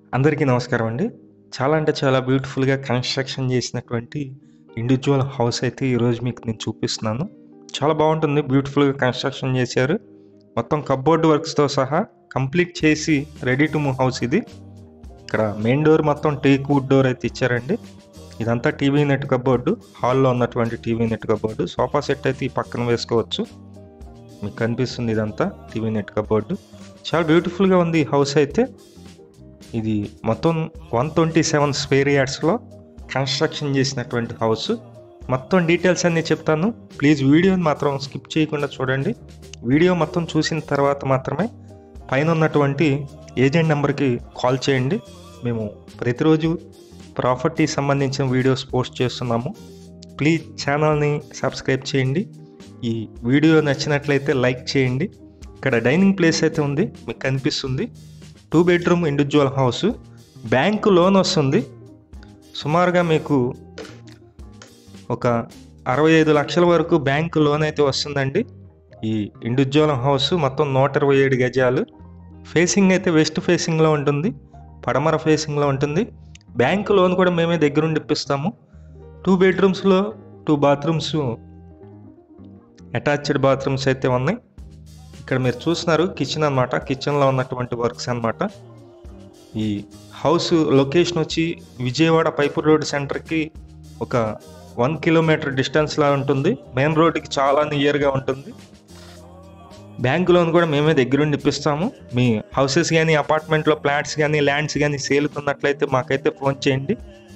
అందరికీ నమస్కారం అండి చాలా అంటే చాలా బ్యూటిఫుల్గా కన్స్ట్రక్షన్ చేసినటువంటి ఇండివిజువల్ హౌస్ అయితే ఈరోజు మీకు నేను చూపిస్తున్నాను చాలా బాగుంటుంది బ్యూటిఫుల్గా కన్స్ట్రక్షన్ చేశారు మొత్తం కబ్బోర్డ్ వర్క్స్తో సహా కంప్లీట్ చేసి రెడీ టు మూవ్ హౌస్ ఇది ఇక్కడ మెయిన్ డోర్ మొత్తం టేక్ వుడ్ డోర్ అయితే ఇచ్చారండి ఇదంతా టీవీ నెట్ కబ్బోర్డు హాల్లో ఉన్నటువంటి TV net cupboard sofa set అయితే ఈ పక్కన వేసుకోవచ్చు మీకు కనిపిస్తుంది ఇదంతా టీవీ నెట్ కబ్బోర్డు చాలా బ్యూటిఫుల్గా ఉంది ఈ హౌస్ అయితే ఇది మొత్తం వన్ ట్వంటీ సెవెన్ స్క్వేర్ యార్డ్స్లో కన్స్ట్రక్షన్ చేసినటువంటి హౌస్ మొత్తం డీటెయిల్స్ అన్నీ చెప్తాను ప్లీజ్ వీడియోని మాత్రం స్కిప్ చేయకుండా చూడండి వీడియో మొత్తం చూసిన తర్వాత మాత్రమే పైన ఉన్నటువంటి ఏజెంట్ నెంబర్కి కాల్ చేయండి మేము ప్రతిరోజు ప్రాపర్టీ సంబంధించిన వీడియోస్ పోస్ట్ చేస్తున్నాము ప్లీజ్ ఛానల్ని సబ్స్క్రైబ్ చేయండి ఈ వీడియో నచ్చినట్లయితే లైక్ చేయండి ఇక్కడ డైనింగ్ ప్లేస్ అయితే ఉంది మీకు కనిపిస్తుంది two bedroom individual house bank loan వస్తుంది సుమారుగా మీకు ఒక అరవై ఐదు లక్షల వరకు బ్యాంకు లోన్ అయితే వస్తుందండి ఈ ఇండివిజువల్ హౌస్ మొత్తం నూట ఇరవై ఏడు గజాలు ఫేసింగ్ అయితే వెస్ట్ ఫేసింగ్లో ఉంటుంది పడమర ఫేసింగ్లో ఉంటుంది బ్యాంకు లోన్ కూడా మేమే దగ్గరుండి ఇప్పిస్తాము టూ బెడ్రూమ్స్లో టూ బాత్రూమ్స్ అటాచ్డ్ బాత్రూమ్స్ అయితే ఉన్నాయి ఇక్కడ మీరు చూస్తున్నారు కిచెన్ అనమాట కిచెన్లో ఉన్నటువంటి వర్క్స్ అనమాట ఈ హౌస్ లొకేషన్ వచ్చి విజయవాడ పైపు రోడ్ సెంటర్కి ఒక వన్ కిలోమీటర్ డిస్టెన్స్లా ఉంటుంది మెయిన్ రోడ్కి చాలా నియర్గా ఉంటుంది బ్యాంక్ లోన్ కూడా మేమే దగ్గరుండి ఇప్పిస్తాము మీ హౌసెస్ కానీ అపార్ట్మెంట్లో ఫ్లాట్స్ కానీ ల్యాండ్స్ కానీ సేల్కున్నట్లయితే మాకైతే ఫోన్ చేయండి